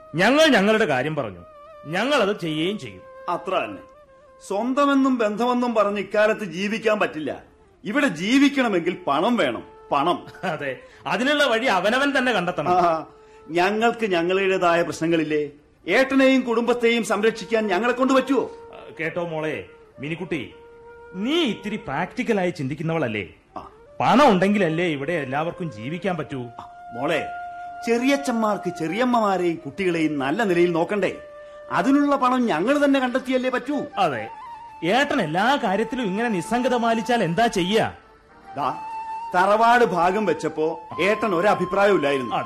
ഞങ്ങൾ ഞങ്ങളുടെ കാര്യം പറഞ്ഞു ഞങ്ങൾ അത് ചെയ്യുകയും ചെയ്യും അത്ര തന്നെ സ്വന്തമെന്നും ബന്ധമെന്നും പറഞ്ഞ് ഇക്കാലത്ത് ജീവിക്കാൻ പറ്റില്ല ഇവിടെ ജീവിക്കണമെങ്കിൽ പണം വേണം പണം അതെ അതിനുള്ള വഴി അവനവൻ തന്നെ ആ, കണ്ടെത്തണം ഞങ്ങൾക്ക് ഞങ്ങളുടേതായ പ്രശ്നങ്ങളില്ലേ ഏട്ടനെയും കുടുംബത്തെയും സംരക്ഷിക്കാൻ ഞങ്ങളെ കൊണ്ട് പറ്റുമോ ആ, കേട്ടോ മോളെ മിനിക്കുട്ടി നീ ഇത്തിരി പ്രാക്ടിക്കലായി ചിന്തിക്കുന്നവളല്ലേ ആ. പണം ഉണ്ടെങ്കിലല്ലേ ഇവിടെ എല്ലാവർക്കും ജീവിക്കാൻ പറ്റൂ മോളെ ചെറിയച്ചന്മാർക്ക് ചെറിയമ്മമാരെയും കുട്ടികളെയും നല്ല നിലയിൽ നോക്കണ്ടേ അതിനുള്ള പണം ഞങ്ങൾ തന്നെ കണ്ടെത്തിയല്ലേ പറ്റൂ അതെ ഏട്ടൻ എല്ലാ കാര്യത്തിലും ഇങ്ങനെ നിസ്സംഗത പാലിച്ചാൽ എന്താ ചെയ്യാ ദാ തറവാട് ഭാഗം വെച്ചപ്പോ ഏട്ടൻ ഒരഭിപ്രായമില്ലായിരുന്നു